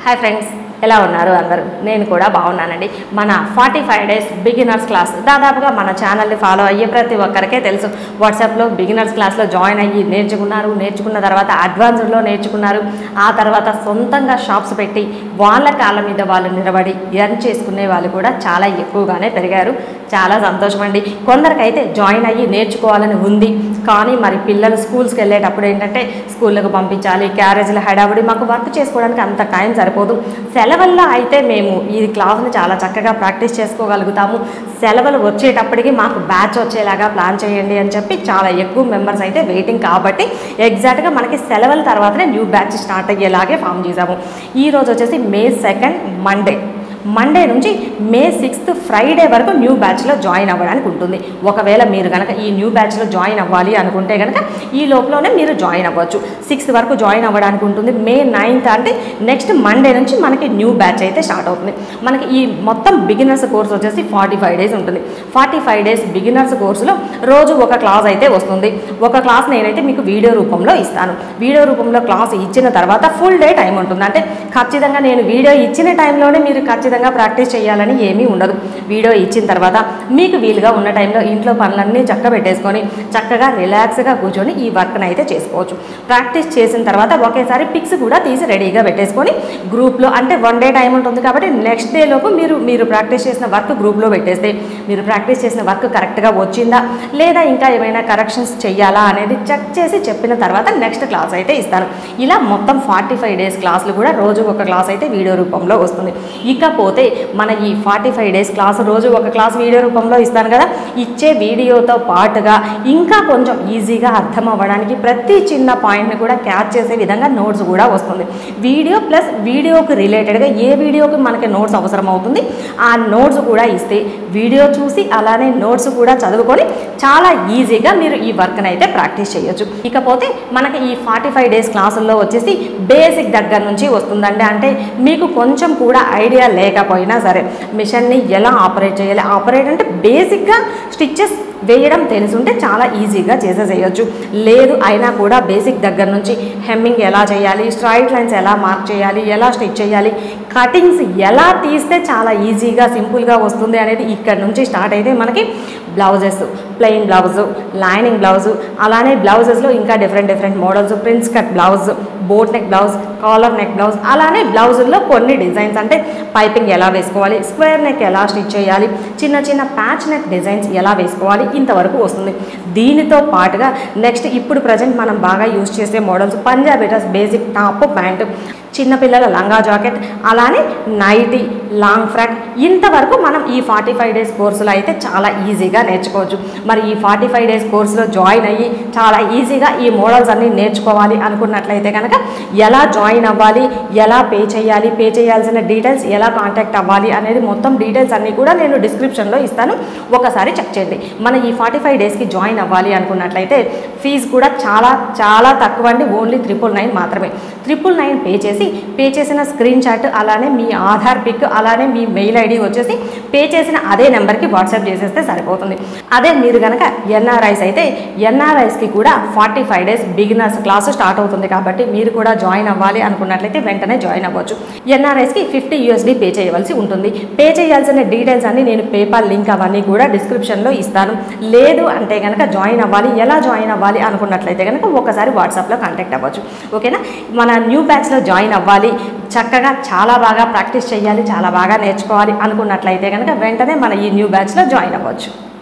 hi friends ఎలా ఉన్నారు అందరూ నేను కూడా బాగున్నానండి మన forty five days beginners class దాదాపుగా మన ఛానల్ని ఫాలో అయ్యే ప్రతి ఒక్కరికే తెలుసు వాట్సాప్లో బిగినర్స్ క్లాస్లో జాయిన్ అయ్యి నేర్చుకున్నారు నేర్చుకున్న తర్వాత అడ్వాన్స్డ్లో నేర్చుకున్నారు ఆ తర్వాత సొంతంగా షాప్స్ పెట్టి వాళ్ళ కాళ్ళ మీద వాళ్ళు నిలబడి ఎర్న్ చేసుకునే వాళ్ళు కూడా చాలా ఎక్కువగానే పెరిగారు చాలా సంతోషం అండి కొందరికైతే జాయిన్ అయ్యి నేర్చుకోవాలని ఉంది కానీ మరి పిల్లలు స్కూల్స్కి వెళ్ళేటప్పుడు ఏంటంటే స్కూళ్ళకు పంపించాలి క్యారేజీల హడావుడి మాకు వర్క్ చేసుకోవడానికి అంత టైం సరిపోదు సెలవుల్లో అయితే మేము ఈ క్లాస్ని చాలా చక్కగా ప్రాక్టీస్ చేసుకోగలుగుతాము సెలవులు వచ్చేటప్పటికి మాకు బ్యాచ్ వచ్చేలాగా ప్లాన్ చేయండి అని చెప్పి చాలా ఎక్కువ మెంబర్స్ అయితే వెయిటింగ్ కాబట్టి ఎగ్జాక్ట్గా మనకి సెలవుల తర్వాతనే న్యూ బ్యాచ్ స్టార్ట్ అయ్యేలాగే ఫామ్ చేసాము ఈ రోజు వచ్చేసి మే సెకండ్ మండే మండే నుంచి మే సిక్స్త్ ఫ్రైడే వరకు న్యూ బ్యాచ్లో జాయిన్ అవ్వడానికి ఉంటుంది ఒకవేళ మీరు కనుక ఈ న్యూ బ్యాచ్లో జాయిన్ అవ్వాలి అనుకుంటే కనుక ఈ లోపలనే మీరు జాయిన్ అవ్వచ్చు సిక్స్త్ వరకు జాయిన్ అవ్వడానికి ఉంటుంది మే నైన్త్ అంటే నెక్స్ట్ మండే నుంచి మనకి న్యూ బ్యాచ్ అయితే స్టార్ట్ అవుతుంది మనకి ఈ మొత్తం బిగినర్స్ కోర్స్ వచ్చేసి ఫార్టీ ఫైవ్ డేస్ ఉంటుంది ఫార్టీ ఫైవ్ డేస్ బిగినర్స్ కోర్సులో రోజు ఒక క్లాస్ అయితే వస్తుంది ఒక క్లాస్ నేనైతే మీకు వీడియో రూపంలో ఇస్తాను వీడియో రూపంలో క్లాస్ ఇచ్చిన తర్వాత ఫుల్ డే టైం ఉంటుంది అంటే ఖచ్చితంగా నేను వీడియో ఇచ్చిన టైంలోనే మీరు ఖచ్చితంగా ప్రాక్టీస్ చేయాలని ఏమీ ఉండదు వీడియో ఇచ్చిన తర్వాత మీకు వీలుగా ఉన్న టైంలో ఇంట్లో పనులన్నీ చక్క పెట్టేసుకొని చక్కగా రిలాక్స్గా కూర్చొని ఈ వర్క్ని అయితే చేసుకోవచ్చు ప్రాక్టీస్ చేసిన తర్వాత ఒకేసారి పిక్స్ కూడా తీసి రెడీగా పెట్టేసుకొని గ్రూప్లో అంటే వన్ డే టైం ఉంటుంది కాబట్టి నెక్స్ట్ డే లోపు మీరు మీరు ప్రాక్టీస్ చేసిన వర్క్ గ్రూప్లో పెట్టేస్తే మీరు ప్రాక్టీస్ చేసిన వర్క్ కరెక్ట్గా వచ్చిందా లేదా ఇంకా ఏమైనా కరెక్షన్స్ చేయాలా అనేది చెక్ చేసి చెప్పిన తర్వాత నెక్స్ట్ క్లాస్ అయితే ఇస్తాను ఇలా మొత్తం ఫార్టీ ఫైవ్ డేస్ క్లాసులు కూడా రోజు ఒక క్లాస్ అయితే వీడియో రూపంలో వస్తుంది ఇకపోతే మన ఈ ఫార్టీ ఫైవ్ డేస్ క్లాస్ రోజు ఒక క్లాస్ వీడియో రూపంలో ఇస్తాను కదా ఇచ్చే వీడియోతో పాటుగా ఇంకా కొంచెం ఈజీగా అర్థం అవ్వడానికి ప్రతి చిన్న పాయింట్ని కూడా క్యాచ్ చేసే విధంగా నోట్స్ కూడా వస్తుంది వీడియో ప్లస్ వీడియోకి రిలేటెడ్గా ఏ వీడియోకి మనకి నోట్స్ అవసరం అవుతుంది ఆ నోట్స్ కూడా ఇస్తే వీడియో చూసి అలానే నోట్స్ కూడా చదువుకొని చాలా ఈజీగా మీరు ఈ వర్క్ని అయితే ప్రాక్టీస్ చేయొచ్చు ఇకపోతే మనకి ఈ ఫార్టీ ఫైవ్ డేస్ క్లాసుల్లో వచ్చేసి బేసిక్ దగ్గర నుంచి వస్తుందండి అంటే మీకు కొంచెం కూడా ఐడియా లేకపోయినా సరే మిషన్ని ఎలా ఆపరేట్ చేయాలి ఆపరేట్ అంటే బేసిక్గా స్టిచ్చెస్ వేయడం తెలుసుంటే చాలా ఈజీగా చేసేసేయచ్చు లేదు అయినా కూడా బేసిక్ దగ్గర నుంచి హెమ్మింగ్ ఎలా చేయాలి స్ట్రైట్ లైన్స్ ఎలా మార్క్ చేయాలి ఎలా స్టిచ్ చేయాలి కటింగ్స్ ఎలా తీస్తే చాలా ఈజీగా సింపుల్గా వస్తుంది అనేది ఇక్కడ నుంచి స్టార్ట్ అయితే మనకి blouses plain blouse lining blouse అలానే బ్లౌజెస్లో ఇంకా different different models prince cut blouse boat neck blouse collar neck blouse అలానే బ్లౌజుల్లో కొన్ని డిజైన్స్ అంటే పైపింగ్ ఎలా వేసుకోవాలి స్క్వేర్ నెక్ ఎలా స్టిచ్ చేయాలి చిన్న చిన్న ప్యాచ్ నెక్ డిజైన్స్ ఎలా వేసుకోవాలి ఇంతవరకు వస్తుంది దీనితో పాటుగా నెక్స్ట్ ఇప్పుడు ప్రజెంట్ మనం బాగా యూజ్ చేసే models Punjabi dress basic top pant చిన్నపిల్లల లంగా జాకెట్ అలానే నైటీ లాంగ్ ఫ్రాక్ ఇంతవరకు మనం ఈ ఫార్టీ ఫైవ్ డేస్ కోర్సులో అయితే చాలా ఈజీగా నేర్చుకోవచ్చు మరి ఈ ఫార్టీ ఫైవ్ డేస్ కోర్సులో జాయిన్ అయ్యి చాలా ఈజీగా ఈ మోడల్స్ అన్నీ నేర్చుకోవాలి అనుకున్నట్లయితే కనుక ఎలా జాయిన్ అవ్వాలి ఎలా పే చేయాలి పే చేయాల్సిన డీటెయిల్స్ ఎలా కాంటాక్ట్ అవ్వాలి అనేది మొత్తం డీటెయిల్స్ అన్నీ కూడా నేను డిస్క్రిప్షన్లో ఇస్తాను ఒకసారి చెక్ చేయండి మన ఈ ఫార్టీ ఫైవ్ డేస్కి జాయిన్ అవ్వాలి అనుకున్నట్లయితే ఫీజు కూడా చాలా చాలా తక్కువ అండి ఓన్లీ త్రిపుల్ నైన్ మాత్రమే త్రిపుల్ నైన్ పే చేసి పే చేసిన స్క్రీన్ షాట్ అలానే మీ ఆధార్ పిక్ అలానే మీ మెయిల్ ఐడి వచ్చేసి పే చేసిన అదే నెంబర్కి వాట్సాప్ చేసేస్తే సరిపోతుంది అదే మీరు కనుక ఎన్ఆర్ఐస్ అయితే ఎన్ఆర్ఐస్కి కూడా forty five days beginners class start అవుతుంది కాబట్టి మీరు కూడా జాయిన్ అవ్వాలి అనుకున్నట్లయితే వెంటనే జాయిన్ అవ్వచ్చు ఎన్ఆర్ఐస్కి ఫిఫ్టీ యూఎస్డి పే చేయవలసి ఉంటుంది పే చేయాల్సిన డీటెయిల్స్ అన్ని నేను పేపాల్ లింక్ అవన్నీ కూడా డిస్క్రిప్షన్లో ఇస్తాను లేదు అంటే కనుక జాయిన్ అవ్వాలి ఎలా జాయిన్ అవ్వాలి అనుకున్నట్లయితే కనుక ఒకసారి వాట్సాప్లో కాంటాక్ట్ అవ్వచ్చు ఓకేనా మన న్యూ బ్యాచ్లో జాయిన్ అవ్వాలి చక్కగా చాలా బాగా ప్రాక్టీస్ చేయాలి చాలా బాగా నేర్చుకోవాలి అనుకున్నట్లయితే కనుక వెంటనే మన ఈ న్యూ బ్యాచ్లో జాయిన్ అవ్వచ్చు